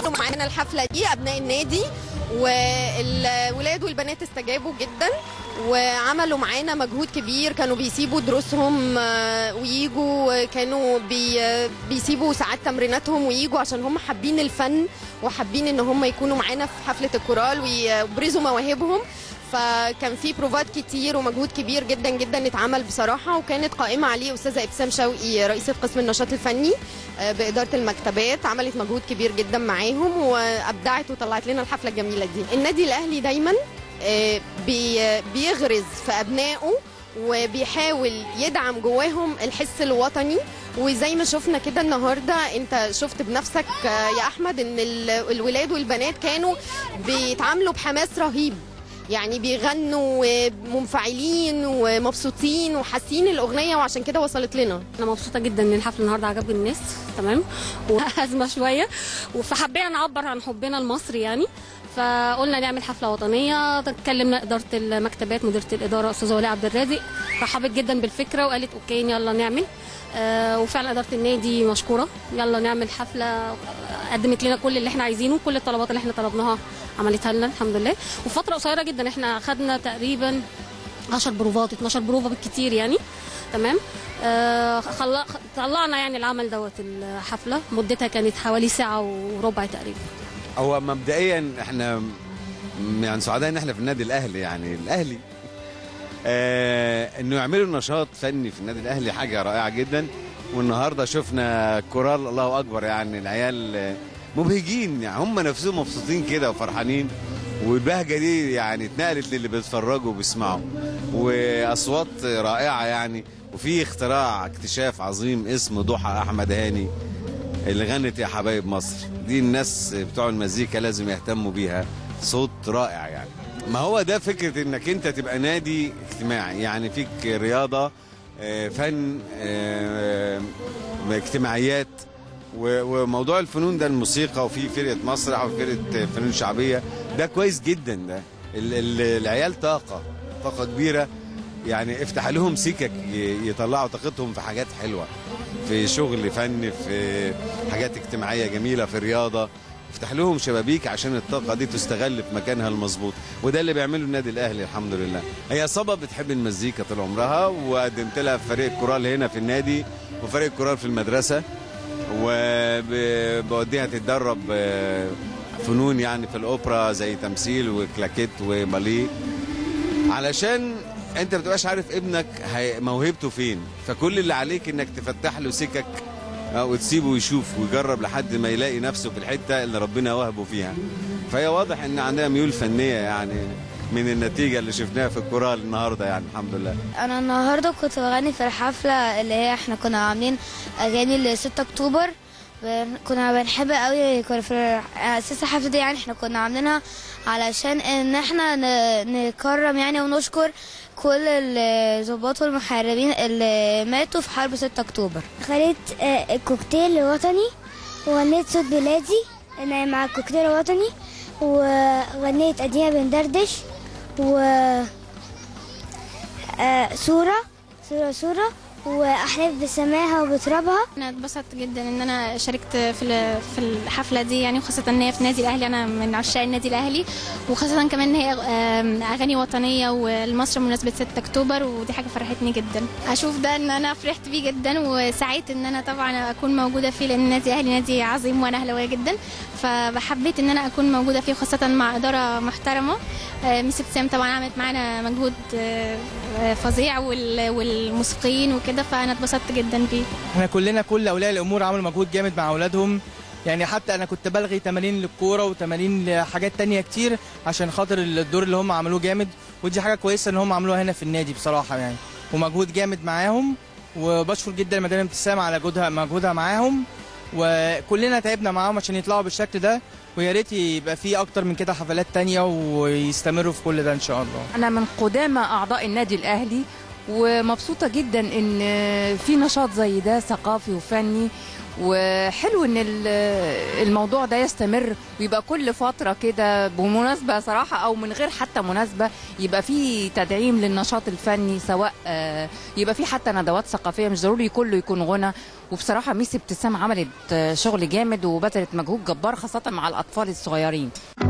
عملوا معانا الحفله دي ابناء النادي والولاد والبنات استجابوا جدا وعملوا معانا مجهود كبير كانوا بيسيبوا دروسهم آه، ويجوا كانوا بي بيسيبوا ساعات تمريناتهم ويجوا عشان هم حابين الفن وحابين ان هم يكونوا معانا في حفله الكورال ويبرزوا مواهبهم فكان في بروفات كتير ومجهود كبير جدا جدا اتعمل بصراحه وكانت قائمه عليه استاذه ابتسام شوقي رئيسه قسم النشاط الفني آه، باداره المكتبات عملت مجهود كبير جدا معاهم وابدعت وطلعت لنا الحفله الجميله دي النادي الاهلي دايما آه، بي- بيغرز في ابنائه وبيحاول يدعم جواهم الحس الوطني وزي ما شفنا كده النهارده انت شفت بنفسك آه، يا احمد ان ال- الولاد والبنات كانوا بيتعاملوا بحماس رهيب يعني بيغنوا ومنفعلين ومبسوطين وحاسين الاغنيه وعشان كده وصلت لنا انا مبسوطه جدا ان الحفل النهارده عجب الناس تمام وازمه شويه فحبينا نعبر عن حبنا لمصر يعني فقلنا نعمل حفله وطنيه اتكلمنا اداره المكتبات مديره الاداره استاذه ولاء عبد الرازق رحبت جدا بالفكره وقالت اوكي يلا نعمل آه وفعلا اداره النادي مشكوره يلا نعمل حفله قدمت لنا كل اللي احنا عايزينه كل الطلبات اللي احنا طلبناها عملتها لنا الحمد لله وفتره قصيره جدا احنا خدنا تقريبا 10 بروفات 12 بروفه بالكتير يعني تمام آه خل... طلعنا يعني العمل دوت الحفله مدتها كانت حوالي ساعه وربع تقريبا هو مبدئيا احنا م- يعني سعداء ان احنا في النادي الاهلي يعني الاهلي آه انه يعملوا نشاط فني في النادي الاهلي حاجه رائعه جدا والنهارده شفنا كورال الله اكبر يعني العيال آه، مبهجين يعني هم نفسهم مبسوطين كده وفرحانين والبهجه دي يعني اتنقلت للي بيتفرجوا وبيسمعوا واصوات رائعه يعني وفي اختراع اكتشاف عظيم اسمه ضحى احمد هاني اللي غنت يا حبايب مصر دي الناس بتوع المزيكا لازم يهتموا بيها صوت رائع يعني ما هو ده فكرة انك انت تبقى نادي اجتماعي يعني فيك رياضة آه، فن آه، اجتماعيات و- وموضوع الفنون ده الموسيقى وفي فرقة مسرح وفرقة فنون شعبية ده كويس جدا ده ال- ال- العيال طاقة طاقة كبيرة يعني افتح لهم سكك ي- يطلعوا طاقتهم في حاجات حلوة في شغل فن في حاجات اجتماعية جميلة في الرياضة افتح لهم شبابيك عشان الطاقة دي تستغل في مكانها المظبوط وده اللي بيعمله النادي الأهلي الحمد لله هي صبا بتحب المزيكا طول عمرها وقدمت لها في فريق كورال هنا في النادي وفريق كورال في المدرسة وبوديها تتدرب آه، فنون يعني في الأوبرا زي تمثيل وكلاكيت وباليه علشان انت ما بتبقاش عارف ابنك هي- موهبته فين فكل اللي عليك انك تفتح له سكك اه، وتسيبه يشوف ويجرب لحد ما يلاقي نفسه في الحته اللي ربنا وهبه فيها فهي واضح ان عندها ميول فنيه يعني من النتيجه اللي شفناها في الكورال النهارده يعني الحمد لله انا النهارده كنت بغني في الحفله اللي هي احنا كنا عاملين اغاني ل 6 اكتوبر بن- كنا بنحب قوي كنا في اساس الحفله دي يعني احنا كنا عاملينها علشان ان احنا ن- نكرم يعني ونشكر كل الضباط والمحاربين اللي ماتوا في حرب 6 اكتوبر خليت آه، كوكتيل وطني وغنيت صوت بلادي انا مع الكوكتيل الوطني وغنيت اديها بندردش و آه، صورة صورة صورة واحلف بسماها وبترابها انا اتبسطت جدا ان انا شاركت في ال- في الحفله دي يعني وخاصه ان هي في النادي الاهلي انا من عشاق النادي الاهلي وخاصه كمان ان هي آم، اغاني وطنيه والمصر بمناسبه 6 اكتوبر ودي حاجه فرحتني جدا اشوف ده ان انا فرحت بيه جدا وسعيت ان انا طبعا اكون موجوده فيه لان النادي الاهلي نادي عظيم وانا اهلاويه جدا فحبيت ان انا اكون موجوده فيه خاصه مع اداره محترمه آه، ميس ابتسام طبعا عملت معانا مجهود آه، آه، فظيع وال- والموسيقيين وكده فانا اتبسطت جدا بيه احنا كلنا كل اولياء الامور عملوا مجهود جامد مع اولادهم يعني حتى انا كنت بلغي تمارين للكوره وتمارين لحاجات تانية كتير عشان خاطر الدور اللي هم عملوه جامد ودي حاجه كويسه ان هم عملوها هنا في النادي بصراحه يعني ومجهود جامد معاهم وبشكر جدا مدام ابتسام على جهدها مجهودها معاهم وكلنا تعبنا معاهم عشان يطلعوا بالشكل ده ويا ريت يبقى في اكتر من كده حفلات تانية ويستمروا في كل ده ان شاء الله أنا من قدامى أعضاء النادي الأهلي ومبسوطة جدا ان في نشاط زي ده ثقافي وفني وحلو ان ال- الموضوع ده يستمر ويبقى كل فترة كده بمناسبة صراحة او من غير حتى مناسبة يبقى في تدعيم للنشاط الفني سواء آه، يبقى في حتى ندوات ثقافية مش ضروري كله يكون غنى وبصراحة ميس ابتسام عملت آه، شغل جامد وبذلت مجهود جبار خاصة مع الأطفال الصغيرين